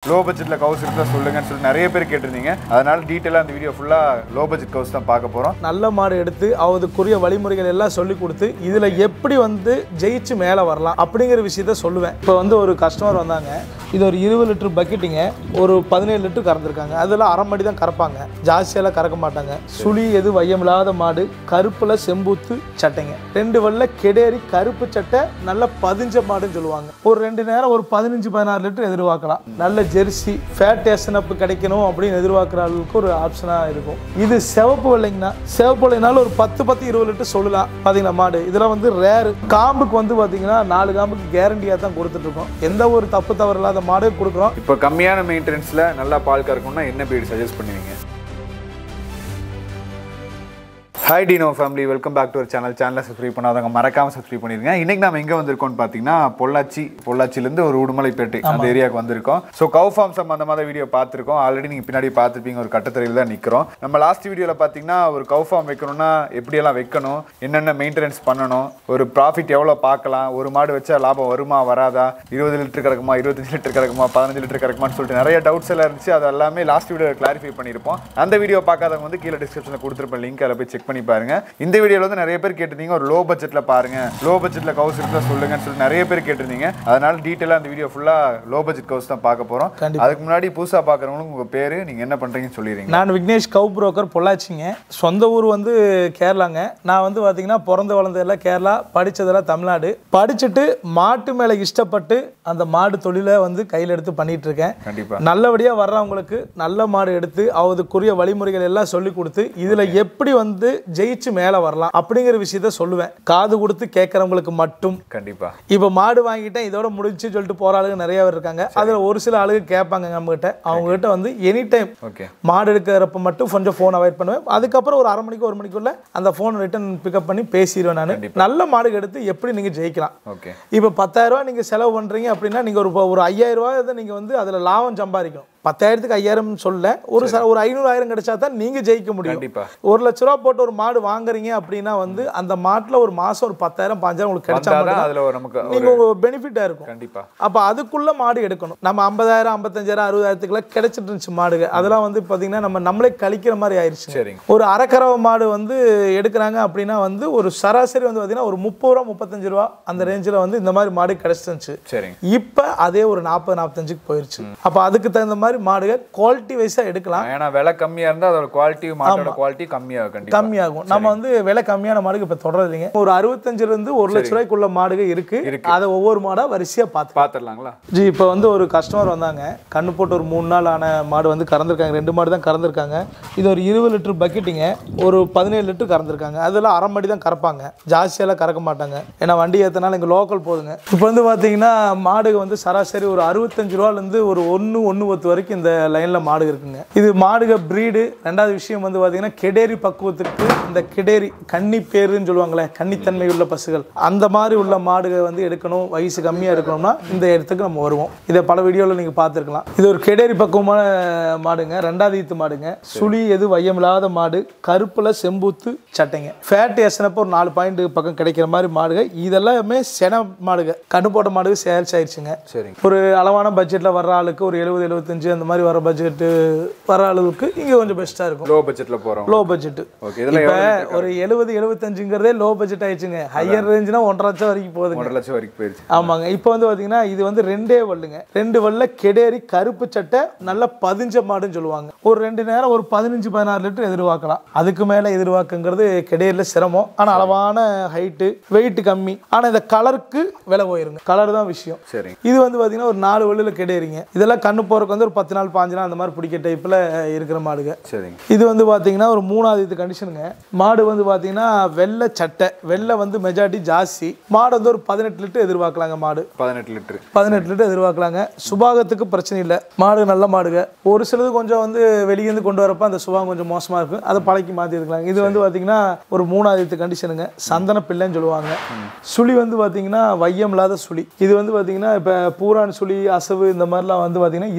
Low பட்ஜெட்டில் கவுஸ் இருந்தால் சொல்லுங்கன்னு சொல்லி நிறைய பேர் கேட்டிருந்தீங்க அதனால டீட்டெயிலாக அந்த வீடியோ ஃபுல்லாக லோ பட்ஜெட் கவுஸ் தான் பார்க்க போகிறோம் நல்ல மாடு எடுத்து அதுக்குரிய வழிமுறைகள் எல்லாம் சொல்லி கொடுத்து இதில் எப்படி வந்து ஜெயிச்சு மேலே வரலாம் அப்படிங்கிற விஷயத்த சொல்லுவேன் இப்போ வந்து ஒரு கஸ்டமர் வந்தாங்க இது ஒரு இருபது லிட்டர் பக்கெட்டுங்க ஒரு பதினேழு லிட்டர் கறந்துருக்காங்க அதில் அரை மடி தான் கறப்பாங்க ஜாஸ்தியெல்லாம் கறக்க மாட்டாங்க சுழி எது வையமில்லாத மாடு கருப்பில் செம்பூத்து சட்டைங்க ரெண்டு வெள்ள கெடேரி கருப்பு சட்டை நல்ல பதிஞ்ச மாடுன்னு சொல்லுவாங்க ஒரு ரெண்டு நேரம் ஒரு பதினஞ்சு பதினாறு லிட்டர் எதிர்பார்க்கலாம் நல்ல ஜெர்சி ஃபேட் அப் கிடைக்கணும் அப்படின்னு எதிர்பார்க்குற அளவுக்கு ஒரு ஆப்ஷனாக இருக்கும் இது சிவப்பு வெள்ளைங்கண்ணா சிவப்பு வெள்ளைனால ஒரு பத்து பத்து இருபது லிட்டர் சொல்லலாம் பார்த்தீங்களா மாடு இதெல்லாம் வந்து ரேரு காம்புக்கு வந்து பார்த்தீங்கன்னா நாலு காம்புக்கு கேரண்டியாக தான் கொடுத்துட்ருக்கோம் எந்த ஒரு தப்பு தவறு இல்லாத மாடு கொடுக்குறோம் இப்போ கம்மியான மெயின்டெனன்ஸில் நல்லா பால் கறக்கணும்னா என்ன பீடு சஜஸ்ட் பண்ணுவீங்க hi Dino family welcome back to ஒரு சேனல் சேனலை சப்ஸ்கிரைப் பண்ணாதவங்க மறக்காம சப்ஸ்கிரைப் பண்ணிருங்க இன்னைக்கு நம்ம எங்க வந்திருக்கோம்னு பார்த்தீங்கன்னா பொள்ளாச்சி பொள்ளாச்சிலேருந்து ஒரு உடுமலைப்பேட்டை அந்த ஏரியாவுக்கு வந்திருக்கோம் ஸோ கவு ஃபார்ம் சம்பந்தமாக வீடியோ பார்த்துருக்கோம் ஆல்ரெடி நீங்கள் பின்னாடி பார்த்துருப்பீங்க ஒரு கட்டத்தரையில் தான் நிற்கிறோம் நம்ம லாஸ்ட் வீடியோவில் பார்த்தீங்கன்னா ஒரு கவு ஃபார்ம் வைக்கணும்னா எப்படியெல்லாம் வைக்கணும் என்னென்ன மெயின்டெனன்ஸ் பண்ணணும் ஒரு ப்ராஃபிட் எவ்வளோ பார்க்கலாம் ஒரு மாடு வச்சா லாபம் வருமா வராதா இருபது லிட்டர் கிடக்குமா இருபத்தஞ்சு லிட்டர் கிடக்குமா பதினஞ்சு லிட்டர் கிடக்குமான்னு சொல்லிட்டு நிறைய டவுட்ஸ் எல்லாம் இருந்துச்சு அது எல்லாமே லாஸ்ட் வீடியோ கிளாரிஃபை பண்ணியிருப்போம் அந்த வீடியோ பார்க்காதவங்க வந்து கீழே டிஸ்கிரிப்ஷனில் கொடுத்துருப்பேன் லிங்க் அதில் போய் செக் பண்ணி பாருங்க இந்த வீடியோவில் வந்து நிறைய பேர் கேட்டிருந்தீங்க ஒரு லோ பட்ஜெட்டில் பாருங்க லோ பட்ஜெட்டில் கவுஸ் இருந்தால் சொல்லுங்கன்னு சொல்லி நிறைய பேர் கேட்டிருந்தீங்க அதனால டீட்டெயிலாக அந்த வீடியோ ஃபுல்லாக லோ பட்ஜெட் கவுஸ் தான் பார்க்க போகிறோம் கண்டிப்பா. அதுக்கு முன்னாடி புதுசாக பார்க்குறவங்களுக்கு உங்கள் பேர் நீங்கள் என்ன பண்ணுறீங்கன்னு சொல்லிடுறீங்க நான் விக்னேஷ் கவு புரோக்கர் பொள்ளாச்சிங்க சொந்த ஊர் வந்து கேரளாங்க நான் வந்து பார்த்தீங்கன்னா பிறந்து வளர்ந்ததெல்லாம் கேரளா படித்ததெல்லாம் தமிழ்நாடு படிச்சுட்டு மாட்டு மேலே இஷ்டப்பட்டு அந்த மாடு தொழிலை வந்து கையில் எடுத்து பண்ணிட்டு இருக்கேன் கண்டிப்பாக நல்லபடியாக வர்றவங்களுக்கு நல்ல மாடு எடுத்து அதுக்குரிய வழிமுறைகள் எல்லாம் சொல்லி கொடுத்து இதில் எப்படி வந்து ஜெயிச்சு மேலே வரலாம் அப்படிங்கிற விஷயத்த சொல்லுவேன் காது கொடுத்து கேட்குறவங்களுக்கு மட்டும் கண்டிப்பாக இப்போ மாடு வாங்கிட்டேன் இதோட முடிஞ்சுன்னு சொல்லிட்டு போகிற ஆளுங்க நிறைய பேர் இருக்காங்க அதில் ஒரு சில ஆளுங்க கேட்பாங்க நம்மகிட்ட அவங்க கிட்ட வந்து எனி டைம் ஓகே மாடு எடுக்கிறப்ப மட்டும் கொஞ்சம் ஃபோன் அவாய்ட் பண்ணுவேன் அதுக்கப்புறம் ஒரு அரை மணிக்கு ஒரு மணிக்குள்ள அந்த ஃபோன் ரிட்டன் பிக்கப் பண்ணி பேசிடுவேன் நான் நல்ல மாடு எடுத்து எப்படி நீங்கள் ஜெயிக்கலாம் ஓகே இப்போ பத்தாயிரம் ரூபாய் நீங்கள் செலவு பண்ணுறீங்க அப்படின்னா நீங்கள் ஒரு ஒரு ஐயாயிரம் ரூபாய் தான் நீங்கள் வந்து அதில் லாபம் சம்பாதிக்கணும் பத்தாயிரத்துக்கு ஐயாயிரம் சொல்ல ஒரு ச ஒரு ஐநூறாயிரம் கிடைச்சா தான் நீங்கள் ஜெயிக்க முடியும் கண்டிப்பாக ஒரு லட்ச ரூபா போட்டு ஒரு மாடு வாங்குறீங்க அப்படின்னா வந்து அந்த மாட்டில் ஒரு மாதம் ஒரு பத்தாயிரம் பாஞ்சாயிரம் உங்களுக்கு கிடைச்சா வந்தால் தான் மட்டும் அதில் ஒரு நமக்கு ஒரு நீங்கள் உங்கள் பெனிஃபிட்டாக இருக்கும் கண்டிப்பாக அப்போ அதுக்குள்ள மாடு எடுக்கணும் நம்ம ஐம்பதாயிரம் ஐம்பத்தஞ்சாயிரம் அறுபதாயிரத்துக்குலாம் கிடைச்சிட்டு இருந்துச்சு மாடுங்க அதெல்லாம் வந்து பார்த்தீங்கன்னா நம்ம நம்மளே கழிக்கிற மாதிரி ஆயிடுச்சு சரிங்க ஒரு அரைக்கறவை மாடு வந்து எடுக்கிறாங்க அப்படின்னா வந்து ஒரு சராசரி வந்து பார்த்தீங்கன்னா ஒரு முப்பது ரூபா முப்பத்தஞ்சு ரூபா அந்த ரேஞ்சில் வந்து இந்த மாதிரி மாடு கிடைச்சிருந்துச்சு சரிங்க இப்போ அதே ஒரு நாற்பது நாற்பத்தஞ்சுக்கு போயிருச்சு அப்போ அதுக்கு தகுந்த மாதிரி மாடுக குவாலிட்டி வைஸாக எடுக்கலாம் ஏன்னா விலை கம்மியாக இருந்தால் அதோட குவாலிட்டி மாட்டோட குவாலிட்டி கம்மியாகும் கண்டிப்பாக கம்மியாகும் நம்ம வந்து விலை கம்மியான மாடுக்கு இப்போ தொடறது இல்லைங்க ஒரு அறுபத்தஞ்சுல இருந்து ஒரு லட்ச ரூபாய்க்குள்ள மாடுக இருக்கு அதை ஒவ்வொரு மாடா வரிசையா பார்த்து பார்த்துடலாங்களா ஜி இப்போ வந்து ஒரு கஸ்டமர் வந்தாங்க கண்ணு போட்டு ஒரு மூணு நாள் ஆன மாடு வந்து கறந்துருக்காங்க ரெண்டு மாடு தான் கறந்துருக்காங்க இது ஒரு இருபது லிட்டர் பக்கெட்டுங்க ஒரு பதினேழு லிட்டர் கறந்துருக்காங்க அதெல்லாம் அரை மடி தான் கறப்பாங்க ஜாஸ்தியெல்லாம் கறக்க மாட்டாங்க ஏன்னா வண்டி ஏற்றினாலும் இங்கே லோக்கல் போதுங்க இப்போ வந்து பார்த்தீங்கன்னா மாடு வந்து சராசரி ஒரு அறுபத்தஞ்சு ரூபாலேருந்து ஒரு ஒன்று ஒன்று பத்து வரைக்கும் இந்த லைனில் மாடு இருக்குங்க இது மாடுக ப்ரீடு ரெண்டாவது விஷயம் வந்து பார்த்தீங்கன்னா கெடேரி பக்குவத்துக்கு இந்த கெடேரி கன்னி பேருன்னு சொல்லுவாங்களே கன்னித்தன்மை உள்ள பசுகள் அந்த மாதிரி உள்ள மாடுகள் வந்து எடுக்கணும் வயசு கம்மியாக இருக்கணும்னா இந்த இடத்துக்கு நம்ம வருவோம் இதை பல வீடியோவில் நீங்கள் பார்த்துருக்கலாம் இது ஒரு கெடேரி பக்குவமான மாடுங்க ரெண்டாவது ஈத்து மாடுங்க சுழி எது வையமில்லாத மாடு கருப்பில் செம்பூத்து சட்டைங்க ஃபேட் எசனப்போ ஒரு நாலு பாயிண்ட் பக்கம் கிடைக்கிற மாதிரி மாடுங்க இதெல்லாமே சென மாடுங்க கண்ணு போட்ட மாடுக சேல்ஸ் ஆயிடுச்சுங்க சரிங்க ஒரு அளவான பட்ஜெட்டில் வர்ற ஆளுக்கு ஒரு எழுபது எழுபத்தஞ்சு அந்த மாதிரி வர பட்ஜெட்டு வர அளவுக்கு இங்கே கொஞ்சம் பெஸ்ட்டாக இருக்கும் லோ பட்ஜெட்டில் போகிறோம் லோ பட்ஜெட்டு ஓகே இதெல்லாம் இப்போ எவ்வளோ ஒரு எழுபது எழுபத்தஞ்சுங்கிறதே லோ பட்ஜெட் ஆயிடுச்சுங்க ஹையர் ரேஞ்சுனா ஒன்றரை லட்சம் வரைக்கும் போகுதுங்க ஒன்றரை லட்சம் வரைக்கும் போயிருச்சு ஆமாங்க இப்போ வந்து பார்த்தீங்கன்னா இது வந்து ரெண்டே வல்லுங்க ரெண்டு வல்ல கெடேரி கருப்பு சட்டை நல்ல பதிஞ்ச மாடுன்னு சொல்லுவாங்க ஒரு ரெண்டு நேரம் ஒரு பதினஞ்சு பதினாறு லிட்டர் எதிர்பார்க்கலாம் அதுக்கு மேலே எதிர்பார்க்குங்கிறது கெடேரியில் சிரமம் ஆனால் அளவான ஹைட்டு வெயிட் கம்மி ஆனால் இந்த கலருக்கு விலை போயிருங்க கலர் தான் விஷயம் சரிங்க இது வந்து பார்த்தீங்கன்னா ஒரு நாலு வள்ளில் கெடேரிங்க இதெல்லாம் கண்ணு போறதுக்கு வந்து ஒரு பத்து நாள் பாஞ்சு நாள் அந்த மாதிரி பிடிக்க டைப்பில் இருக்கிற மாடுங்க சரிங்க இது வந்து பார்த்தீங்கன்னா ஒரு மூணாவது இது கண்டிஷனுங்க மாடு வந்து பார்த்தீங்கன்னா வெள்ளை சட்டை வெள்ளை வந்து மெஜாரிட்டி ஜாஸ்தி மாடு வந்து ஒரு பதினெட்டு லிட்டர் எதிர்பார்க்கலாங்க மாடு பதினெட்டு லிட்டரு பதினெட்டு லிட்டர் எதிர்பார்க்கலாங்க சுபாகத்துக்கு பிரச்சனை இல்லை மாடு நல்ல மாடுங்க ஒரு சிலது கொஞ்சம் வந்து வெளியேந்து கொண்டு வரப்ப அந்த சுபாகம் கொஞ்சம் மோசமாக இருக்கும் அதை பழக்கி மாற்றி இருக்கலாங்க இது வந்து பார்த்தீங்கன்னா ஒரு மூணாவது கண்டிஷனுங்க சந்தன பிள்ளைன்னு சொல்லுவாங்க சுழி வந்து பார்த்தீங்கன்னா வையம் இல்லாத சுழி இது வந்து பார்த்தீங்கன்னா இப்போ பூரான் சுழி அசவு இந்த மாதிரிலாம் வந்து பார்த்தீங்கன்னா இது கீழே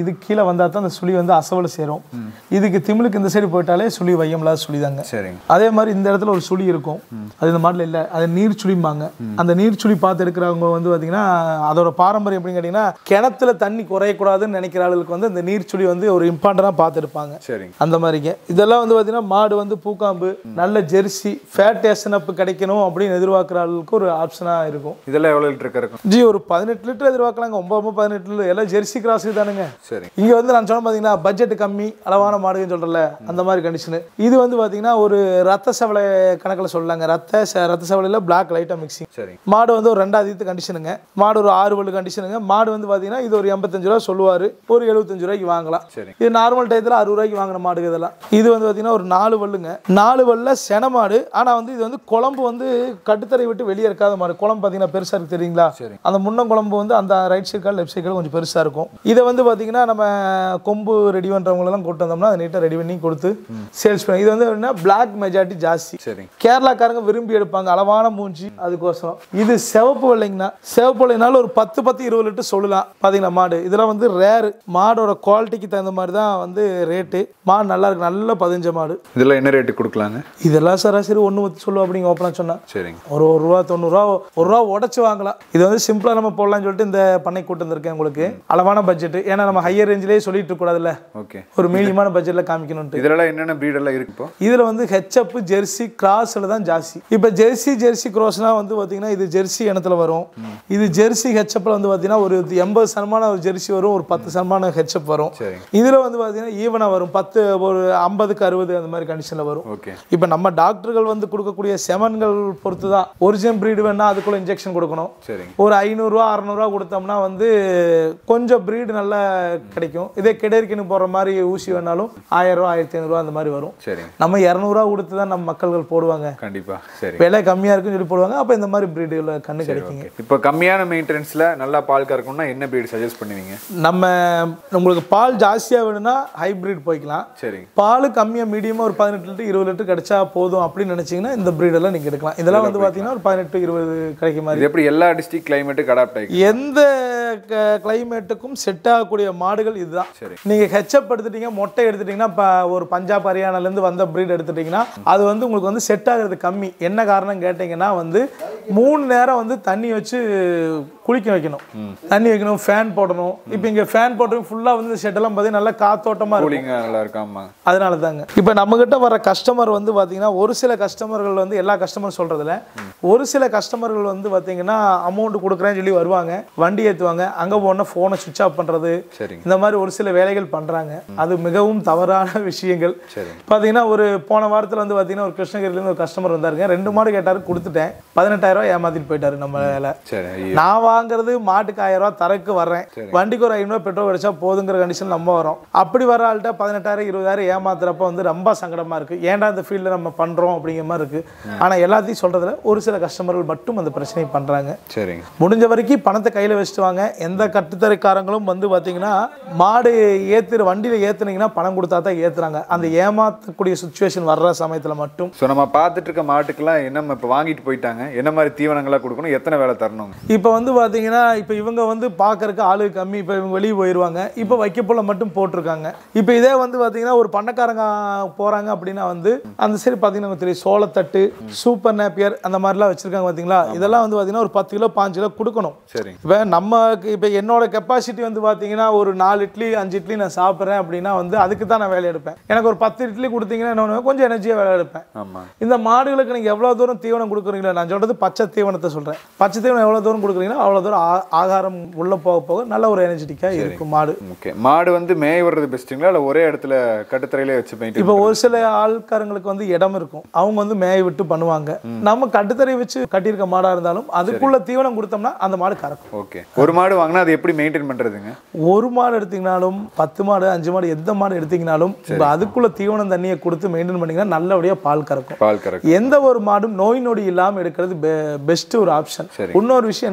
வந்தால் தான் அந்த சுழி வந்து அசவலை சேரும் இதுக்கு திமிழுக்கு இந்த சைடு போயிட்டாலே சுழி வையமில்லாத சுழி தாங்க சரிங்க அதே மாதிரி இந்த இடத்துல ஒரு சுழி இருக்கும் அது இந்த மாடல இல்லை அது நீர் சுழிம்பாங்க அந்த நீர் சுழி பார்த்து எடுக்கிறவங்க வந்து பார்த்தீங்கன்னா அதோட பாரம்பரியம் எப்படின்னு கேட்டிங்கன்னா கிணத்துல தண்ணி குறையக்கூடாதுன்னு நினைக்கிற ஆளுகளுக்கு வந்து அந்த நீர் சுழி வந்து ஒரு இம்பார்ட்டண்டாக பார்த்து எடுப்பாங்க சரிங்க அந்த மாதிரிங்க இதெல்லாம் வந்து பார்த்தீங்கன்னா மாடு வந்து பூக்காம்பு நல்ல ஜெர்சி ஃபேட் அப் கிடைக்கணும் அப்படின்னு எதிர்பார்க்குற ஆளுக்கு ஒரு ஆப்ஷனாக இருக்கும் இதெல்லாம் எவ்வளோ லிட்டர் இருக்கும் ஜி ஒரு பதினெட்டு லிட்டர் எதிர்பார்க்கலாங்க ஒன்பது ஒன்பது பதினெட்டு லிட்டர் எல்லாம் ஜெர்சி கிராஸ் தானுங்க சரிங்க இங்க வந்து நான் சொன்ன பாத்தீங்கன்னா பட்ஜெட் கம்மி அளவான மாடுன்னு சொல்றல அந்த மாதிரி கண்டிஷனு இது வந்து பாத்தீங்கன்னா ஒரு ரத்த சவலை கணக்கில் சொல்லலாங்க ரத்த ச- ரத்த சவலையில் பிளாக் லைட்டாக மிக்சிங் சரிங்க மாடு வந்து ஒரு ரெண்டாவது கண்டிஷனுங்க மாடு ஒரு ஆறு பல்லு கண்டிஷனுங்க மாடு வந்து பாத்தீங்கன்னா இது ஒரு எண்பத்தஞ்சு ரூபா சொல்லுவாரு ஒரு எழுபத்தஞ்சு ரூபாய்க்கு வாங்கலாம் சரி. இது நார்மல் டயத்தில் அறுபது ரூபாய்க்கு வாங்கின மாடு இதெல்லாம் இது வந்து பாத்தீங்கன்னா ஒரு நாலு பல்லுங்க நாலு பல்ல சென மாடு ஆனா வந்து இது வந்து குழம்பு வந்து கட்டுத்தரை விட்டு வெளியே இருக்காத மாடு குழம்பு பாத்தீங்கன்னா பெருசா இருக்கு தெரியுங்களா சரி. அந்த முன்னம் குழம்பு வந்து அந்த ரைட் சைடு லெஃப்ட் சைடு கொஞ்சம் பெருசா இருக்கும் இதை வந்து பாத்தீங்கன்னா நம்ம கொம்பு ரெடி பண்றவங்களெல்லாம் கூட்டு வந்தோம்னா அதை நீட்டாக ரெடி பண்ணி கொடுத்து சேல்ஸ் பண்ணி இது வந்து எப்படின்னா பிளாக் மெஜாரிட்டி ஜாஸ்தி சரிங்க கேரளாக்காரங்க விரும்பி எடுப்பாங்க அளவான மூஞ்சி அதுக்கோசரம் இது சிவப்பு வெள்ளைங்கண்ணா சிவப்பு வெள்ளைனால ஒரு பத்து பத்து இருபது லிட்டர் சொல்லலாம் பாத்தீங்களா மாடு இதெல்லாம் வந்து ரேர் மாடோட குவாலிட்டிக்கு தகுந்த மாதிரி தான் வந்து ரேட்டு மாடு நல்லா இருக்கு நல்ல பதிஞ்ச மாடு இதெல்லாம் என்ன ரேட்டு கொடுக்கலாங்க இதெல்லாம் சராசரி ஒன்று பத்து சொல்லுவோம் அப்படிங்க ஓப்பனாக சொன்னா சரிங்க ஒரு ஒரு ரூபா தொண்ணூறுரூவா ஒரு ரூபா உடச்சு வாங்கலாம் இது வந்து சிம்பிளாக நம்ம போடலாம்னு சொல்லிட்டு இந்த பண்ணை கூட்டு வந்திருக்கேன் உங்களுக்கு அளவான பட்ஜெட் ஏன்னா நம்ம ஹையர் ரேஞ்சிலேயே சொல்லிட்டு இருக்கக்கூடாதுல்ல ஓகே ஒரு மீடியமான பட்ஜெட்டில் காமிக்கணும்ட்டு இதெல்லாம் என்னென்ன ப்ரீடெல்லாம் இருக்கு இப்போ இதில் வந்து ஹெச்அப் ஜெர்சி கிராஸில் தான் ஜாஸ்தி இப்போ ஜெர்சி ஜெர்சி க்ராஸ்னால் வந்து பார்த்தீங்கன்னா இது ஜெர்சி இனத்துல வரும் இது ஜெர்சி ஹெச்அப்பில் வந்து பார்த்தீங்கன்னா ஒரு எண்பது சதமான ஒரு ஜெர்சி வரும் ஒரு பத்து சதமான ஹெச்அப் வரும் சரிங்க இதில் வந்து பார்த்தீங்கன்னா ஈவனாக வரும் பத்து ஒரு ஐம்பதுக்கு அறுபது அந்த மாதிரி கண்டிஷனில் வரும் ஓகே இப்போ நம்ம டாக்டர்கள் வந்து கொடுக்கக்கூடிய செமன்கள் பொறுத்து தான் ஒரிஜினல் ப்ரீடு வேணா அதுக்குள்ள இன்ஜெக்ஷன் கொடுக்கணும் சரிங்க ஒரு ஐநூறுரூவா அறநூறுவா கொடுத்தோம்னா வந்து கொஞ்சம் ப்ரீடு நல்லா கிடைக்கும் இதே கெடரிக்கனு போடுற மாதிரி ஊசி வேணாலும் ஆயிரம் ரூபா ஆயிரத்தி ஐநூறுரூவா அந்த மாதிரி வரும் சரிங்க நம்ம இரநூறுவா கொடுத்து தான் நம்ம மக்கள்கள் போடுவாங்க கண்டிப்பா சரி விலை கம்மியாக இருக்குன்னு சொல்லி போடுவாங்க அப்போ இந்த மாதிரி ப்ரீடுகளை கண்ணு கிடைக்குங்க இப்போ கம்மியான மெயின்டெனன்ஸ்ல நல்லா பால் கறக்கணும்னா என்ன ப்ரீட் சஜஸ்ட் பண்ணுவீங்க நம்ம உங்களுக்கு பால் ஜாஸ்தியாக வேணும்னா ஹைப்ரிட் போய்க்கலாம் சரிங்க பால் கம்மியாக மீடியமாக ஒரு பதினெட்டு லிட்டர் இருபது லிட்டர் கிடைச்சா போதும் அப்படின்னு நினச்சிங்கன்னா இந்த ப்ரீடெல்லாம் நீங்கள் எடுக்கலாம் இதெல்லாம் வந்து பார்த்தீங்கன்னா ஒரு பதினெட்டு இருபது கிடைக்க மாதிரி இது எப்படி எல்லா டிஸ்ட்ரிக்ட் கிளைமேட்டுக்கு அடாப்ட் ஆகி எந்த கிளைமேட்டுக்கும் செட் ஆகக்கூடிய மாடுகள் இதுதான் சரி. நீங்க ஹெச்அப் எடுத்துட்டீங்க மொட்டை எடுத்துட்டீங்கன்னா இப்போ ஒரு பஞ்சாப் ஹரியானால இருந்து வந்த பிரீட் எடுத்துட்டீங்கன்னா அது வந்து உங்களுக்கு வந்து செட் ஆகுறது கம்மி என்ன காரணம் கேட்டிங்கன்னா வந்து மூணு நேரம் வந்து தண்ணி வச்சு குளிக்க வைக்கணும் தண்ணி வைக்கணும் ஃபேன் போடணும் இப்போ இங்க ஃபேன் போட்டு ஃபுல்லா வந்து ஷெட்டெல்லாம் பார்த்தீங்கன்னா நல்லா காத்தோட்டமா இருக்கும் கூலிங்கா நல்லா இருக்காமா அதனால தாங்க இப்போ நம்மகிட்ட வர கஸ்டமர் வந்து பார்த்தீங்கன்னா ஒரு சில கஸ்டமர்கள் வந்து எல்லா கஸ்டமர் சொல்றதுல ஒரு சில கஸ்டமர்கள் வந்து பார்த்தீங்கன்னா அமௌண்ட் கொடுக்குறேன்னு சொல்லி வருவாங்க வண்டி ஏற்றுவாங்க அங்கே போனால் ஃபோனை சுவிட்ச் ஆஃப் பண்ணுறது சரிங்க இந்த மாதிரி ஒரு சில வேலைகள் பண்ணுறாங்க அது மிகவும் தவறான விஷயங்கள் சரிங்க பார்த்தீங்கன்னா ஒரு போன வாரத்தில் வந்து பார்த்தீங்கன்னா ஒரு கிருஷ்ணகிரிலேருந்து ஒரு கஸ்டமர் வந்தாருங்க ரெண்டு மாடு கேட்டாரு கொடுத்துட்டேன் பதினெட்டாயிரம் ரூபாய் ஏமாத்திட்டு போயிட்டாரு நம்ம வேலை சரி ஐயோ நான் வாங்குறது மாட்டுக்கு ஆயிரம் ரூபாய் தரக்கு வர்றேன் வண்டிக்கு ஒரு ஐநூறு பெட்ரோல் கிடைச்சா போதுங்கிற கண்டிஷன் நம்ம வரோம் அப்படி வர ஆள்கிட்ட பதினெட்டாயிரம் இருபதாயிரம் ஏமாத்துறப்ப வந்து ரொம்ப சங்கடமா இருக்கு ஏன்டா இந்த ஃபீல்டில் நம்ம பண்றோம் அப்படிங்கிற மாதிரி இருக்கு ஆனா எல்லாத்தையும் சொல்றதுல ஒரு சில கஸ்டமர்கள் மட்டும் அந்த பிரச்சனையை பண்றாங்க சரிங்க முடிஞ்ச வரைக்கும் பணத்தை கையில் வச்சுட்டு வாங்க எந்த கட்டுத்தரைக்காரங்களும் வந்து பார்த்தீங்கன்னா மாடு ஏத்துற வண்டியில் ஏத்துனீங்கன்னா பணம் கொடுத்தா தான் ஏத்துறாங்க அந்த ஏமாத்தக்கூடிய சுச்சுவேஷன் வர்ற சமயத்தில் மட்டும் ஸோ நம்ம பார்த்துட்டு இருக்க மாட்டுக்கெல்லாம் என்ன இப்போ வாங்கிட்டு போயிட்டாங்க என்ன மாதிரி தீவனங்களாக கொடுக்கணும் எத்தனை வேலை தரணும் இப்போ வந்து பார்த்தீங்கன்னா இப்போ இவங்க வந்து பார்க்கறக்கு ஆளு கம்மி இப்போ இவங்க வெளியே போயிடுவாங்க இப்போ வைக்கப்புல மட்டும் போட்டிருக்காங்க இப்போ இதே வந்து பார்த்தீங்கன்னா ஒரு பண்ணக்காரங்க போகிறாங்க அப்படின்னா வந்து அந்த சைடு பார்த்தீங்கன்னா உங்களுக்கு தெரியும் சோளத்தட்டு சூப்பர் நேப்பியர் அந்த மாதிரிலாம் வச்சுருக்காங்க பார்த்தீங்களா இதெல்லாம் வந்து பார்த்தீங்கன்னா ஒரு பத்து கிலோ பாஞ்சு கிலோ கொடுக்கணும் சரிங்க இப்போ நமக்கு இப்போ என்னோட கெப்பாசிட்டி வந்து பார்த்தீங்கன்னா ஒரு நாலு இட்லி அஞ்சு இட்லி நான் சாப்பிட்றேன் அப்படின்னா வந்து அதுக்கு தான் நான் வேலை எடுப்பேன் எனக்கு ஒரு பத்து இட்லி கொடுத்தீங்கன்னா என்ன பண்ணுவேன்? கொஞ்சம் எனர்ஜியாக வேலை எடுப்பேன் ஆமாம் இந்த மாடுகளுக்கு நீங்கள் எவ்வளோ தூரம் தீவனம் கொடுக்குறீங்களோ நான் சொல்கிறது பச்சை தீவனத்தை சொல்கிறேன் பச்சை தீவனம் எவ்வளோ தூரம் கொடுக்குறீங்களோ அவ்வளோ தூரம் ஆ- ஆகாரம் உள்ளே போக போக நல்ல ஒரு எனர்ஜெட்டிக்காக இருக்கும் மாடு ஓகே மாடு வந்து மேய விடுறது பெஸ்ட்டுங்களா இல்லை ஒரே இடத்துல கட்டுத்தரையிலே வச்சு பெயிண்ட் இப்போ ஒரு சில ஆள்காரங்களுக்கு வந்து இடம் இருக்கும் அவங்க வந்து மேய விட்டு பண்ணுவாங்க நம்ம கட்டுத்தரை வச்சு கட்டியிருக்க மாடாக இருந்தாலும் அதுக்குள்ள தீவனம் கொடுத்தோம்னா அந்த மாடு கறக்கும் ஓகே ஒரு மாடு வாங்கினா அது எப்படி மெயின்டைன் பண்ணுறதுங்க ஒரு மாடு எடுத்தீங்கனாலும் பத்து மாடு அஞ்சு மாடு எந்த மாடு எடுத்தீங்கனாலும் இப்போ அதுக்குள்ள தீவனம் தண்ணியை கொடுத்து மெயின்டைன் பண்ணீங்கன்னா நல்லபடியாக பால் கறக்கும் பால் கறக்கு எந்த ஒரு மாடும் நோய் நொடி இல்லாமல் எடுக்கிறது பெஸ்ட் ஒரு ஆப்ஷன் சரி. இன்னொரு விஷயம் என்னன்னு கேட்டிங்கன்னா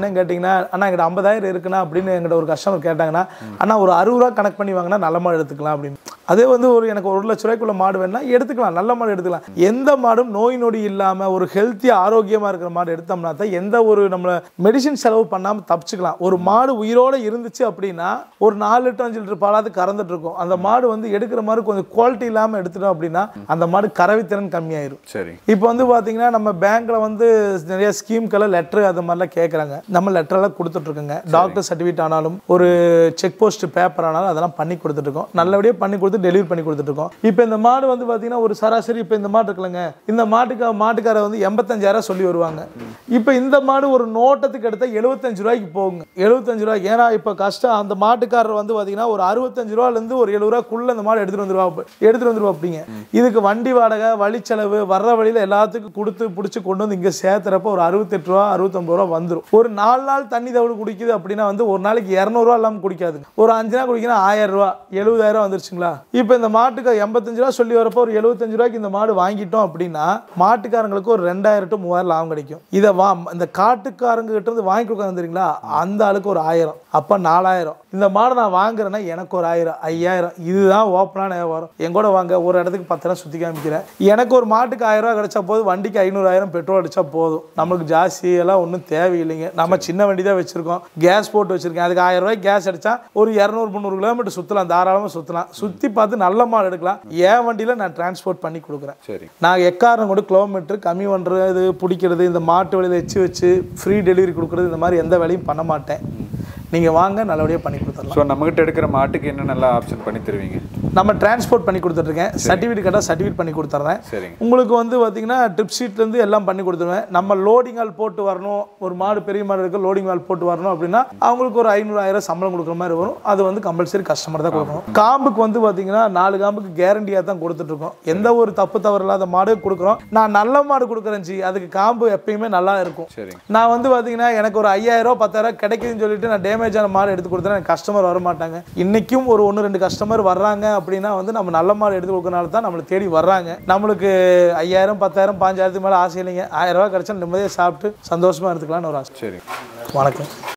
பார்த்தீங்கன்னா அண்ணா எங்கிட்ட ஐம்பதாயிரம் இருக்குண்ணா அப்படின்னு எங்கிட்ட ஒரு கஸ்டமர் கேட்டாங்கன்னா அண்ணா ஒரு அறுபது ரூபா கணக்கு பண்ணி வாங்கினா நல்ல மாடு எடுத்துக்கலாம் அப்படின்னு அதே வந்து ஒரு எனக்கு ஒரு லட்ச ரூபாய்க்குள்ள மாடு வேணா எடுத்துக்கலாம் நல்ல மாடு எடுத்துக்கலாம் எந்த மாடும் நோய் நொடி இல்லாமல் ஒரு ஹெல்த்தியாக ஆரோக்கியமாக இருக்கிற மாடு எடுத்தோம்னா தான் எந்த ஒரு நம்மள மெடிசின் செலவு பண்ணாமல் தப்பிச்சுக்கலாம் ஒரு மாடு உயிரோடு இருந்துச்சு அப்படின்னா ஒரு நாலு லிட்டர் அஞ்சு லிட்டர் பாலாவது கறந்துட்டு இருக்கும் அந்த மாடு வந்து எடுக்கிற மாதிரி கொஞ்சம் குவாலிட்டி இல்லாமல் எடுத்துட்டோம் அப்படின்னா அந்த மாடு கறவைத்திறன் கம்மியாயிரும் சரி இப்போ வந்து பார்த்தீங்கன்னா நம்ம பேங்க்ல வந்து நிறைய ஸ்கீம்க்கெல்லாம் லெட்ரு அது மாதிரிலாம் கேட்குறாங்க நம்ம லெட்டரெல்லாம் கொடுத்துட்ருக்கோங்க டாக்டர் சர்டிஃபிகேட் ஆனாலும் ஒரு செக் போஸ்ட் பேப்பர் ஆனாலும் அதெல்லாம் பண்ணி கொடுத்துட்ருக்கோம் நல்லபடியாக பண்ணி கொடுத்து டெலிவரி பண்ணி கொடுத்துட்ருக்கோம் இப்போ இந்த மாடு வந்து பார்த்தீங்கன்னா ஒரு சராசரி இப்போ இந்த மாடு இருக்குல்லங்க இந்த மாட்டுக்கு மாட்டுக்கார வந்து எண்பத்தஞ்சாயிரம் சொல்லி வருவாங்க இப்போ இந்த மாடு ஒரு நோட்டத்துக்கு எடுத்தால் எழுபத்தஞ்சு ரூபாய்க்கு போகுங்க எழுபத்தஞ்சு ரூபாய்க்கு ஏன்னா இப்போ கஷ்டம் அந்த மாட்டுக்காரர் வந்து பார்த்தீங்கன்னா ஒரு அறுபத்தஞ்சு ரூபாலேருந்து ஒரு எழுபது ரூபாக்குள்ள இந்த மாடு எடுத்துட்டு வந்துருவா எடுத்துட்டு வந்துருவா அப்படிங்க இதுக்கு வண்டி வாடகை வழிச்செலவு வர்ற வழியில் எல்லாத்துக்கும் கொடுத்து பிடிச்சி கொண்டு வந்து இங்கே சேர்த்துறப்ப ஒரு அறுபத்தெட்டு ரூபா அறுபத்தொம்பது ரூபா வந்துடும் ஒரு நாலு நாள் தண்ணி தவிடு குடிக்குது அப்படின்னா வந்து ஒரு நாளைக்கு இரநூறுவா இல்லாமல் குடிக்காதுங்க ஒரு அஞ்சு நாள் குடிக்கணும் ஆயிரம் ரூபா எழுபதாயிரம் வந்துருச்சுங்களா இப்போ இந்த மாட்டுக்கு எண்பத்தஞ்சு ரூபா சொல்லி வரப்போ ஒரு எழுபத்தஞ்சு ரூபாய்க்கு இந்த மாடு வாங்கிட்டோம் அப்படின்னா மாட்டுக்காரங்களுக்கு ஒரு ரெண்டாயிரம் டு மூவாயிரம் லாபம் கிடைக்கும் இதை வா இந்த காட்டுக்காரங்க கிட்ட இருந்து வாங்கி கொடுக்க தெரியுங்களா அந்த ஆளுக்கு ஒரு ஆயிரம் அப்போ நாலாயிரம் இந்த மாடை நான் வாங்குறேன்னா எனக்கு ஒரு ஆயிரம் ஐயாயிரம் இதுதான் ஓப்பனான வியாபாரம் என் கூட வாங்க ஒரு இடத்துக்கு பத்தாயிரம் சுற்றி காமிக்கிறேன் எனக்கு ஒரு மாட்டுக்கு ஆயிரம் ரூபா கிடைச்சா போதும் வண்டிக்கு ஐநூறாயிரம் பெட்ரோல் அடிச்சா போதும் நம்மளுக்கு ஜாஸ்தி எல்லாம் ஒன்றும் தேவையில்லைங்க நம்ம சின்ன வண்டி தான் வச்சிருக்கோம் கேஸ் போட்டு வச்சிருக்கேன் அதுக்கு ஆயிரம் ரூபாய் கேஸ் அடிச்சா ஒரு இரநூறு முந்நூறு கிலோமீட்டர் சுற்றலாம் தாராளமாக சுற்றலாம் சுற்றி பார்த்து நல்ல மாடு எடுக்கலாம் என் வண்டியில் நான் டிரான்ஸ்போர்ட் பண்ணி கொடுக்குறேன் சரி நான் எக்காரணம் கூட கிலோமீட்டர் கம்மி பண்ணுறது பிடிக்கிறது இந்த மாட்டு வழியில் வச்சு வச்சு ஃப்ரீ டெலிவரி கொடுக்குறது இந்த மாதிரி எந்த வேலையும் பண்ண மாட்டேன் நீங்கள் வாங்க நல்லபடியாக பண்ணி கொடுத்துடலாம் ஸோ நம்மகிட்ட எடுக்கிற மாட்டுக்கு என்ன நல்லா ஆப்ஷன் பண்ணி தருவீங்க நம்ம டிரான்ஸ்போர்ட் பண்ணி கொடுத்துட்ருக்கேன் சர்டிஃபிகேட் கேட்டால் சர்டிஃபிகேட் பண்ணி கொடுத்துட்றேன் சரிங்க உங்களுக்கு வந்து பார்த்தீங்கன்னா ட்ரிப் ஷீட்லேருந்து எல்லாம் பண்ணி கொடுத்துருவேன் நம்ம லோடிங் ஆல் போட்டு வரணும் ஒரு மாடு பெரிய மாடு இருக்கு லோடிங் ஆல் போட்டு வரணும் அப்படின்னா அவங்களுக்கு ஒரு ஐநூறாயிரம் சம்பளம் கொடுக்குற மாதிரி வரும் அது வந்து கம்பல்சரி கஸ்டமர் தான் கொடுக்கணும் காம்புக்கு வந்து பார்த்தீங்கன்னா நாலு காம்புக்கு கேரண்டியாக தான் கொடுத்துட்ருக்கோம் எந்த ஒரு தப்பு தவறு இல்லாத மாடு கொடுக்குறோம் நான் நல்ல மாடு கொடுக்குறேன் ஜி அதுக்கு காம்பு எப்பயுமே நல்லா இருக்கும் சரிங்க நான் வந்து பார்த்தீங்கன்னா எனக்கு ஒரு ஐயாயிரம் ரூபா பத்தாயிரம் கிடைக்குதுன்னு சொல்லிட்டு நான் டேமேஜ் ஆன மாடு எடுத்து கொடுத்தா எனக்கு கஸ்டமர் வர மாட்டாங்க இன்னைக்கும் ஒரு ஒன்று ரெண்டு கஸ்டமர் வர்றாங்க அப்படின்னா வந்து நம்ம நல்ல மாடு எடுத்து கொடுக்கறனால தான் நம்மளை தேடி வர்றாங்க நம்மளுக்கு ஐயாயிரம் பத்தாயிரம் பாஞ்சாயிரத்துக்கு மேலே ஆசை இல்லைங்க ஆயிரம் ரூபாய் கிடைச்சா நிம்மதியாக சாப்பிட்டு சந்தோஷமா எடுத்துக்கலாம்னு ஒரு ஆசை சரி வணக்கம்